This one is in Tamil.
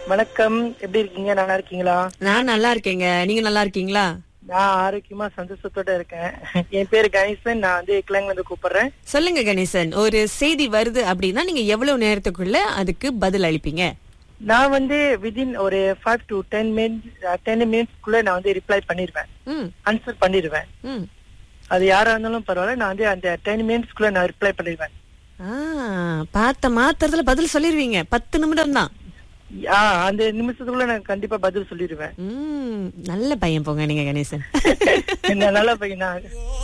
வணக்கம் எப்படி இருக்கீங்க நல்லா இருக்கீங்களா நான் நல்லா இருக்கேங்க நீங்க நல்லா இருக்கீங்களா நான் ஆரோக்கியமா சந்தோஷத்தோட இருக்கேன் என் பேரு கணேசன் நான் வந்து கிளங்ல இருந்து கூப்பிடுறேன் சொல்லுங்க கணேசன் ஒரு செய்தி வருது அப்படின்னா நீங்க எவ்வளவு நேரத்துக்குள்ள அதுக்கு பதில் அளிப்பீங்க நான் வந்து விதின் ஒரு five to ten minutes ten மினிட்ஸ்க்குள்ள நான் வந்து ரிப்ளை பண்ணிடுவேன் ம் ஆன்சர் பண்ணிடுவேன் ம் அது யாரா இருந்தாலும் பரவாயில்ல நான் வந்து அந்த டென் மினிட்ஸ்க்குள்ள நான் ரிப்ளை பண்ணிடுவேன் ஆ பார்த்த மாத்திரத்துல பதில் சொல்லிருவீங்க பத்து நிமிடம் தான் ஆ, அந்த நிமிஷத்துக்குள்ள நான் கண்டிப்பா பதில் சொல்லிடுவேன் ம் நல்ல பையன் போங்க நீங்க கணேசன் என்ன நல்லா பையனா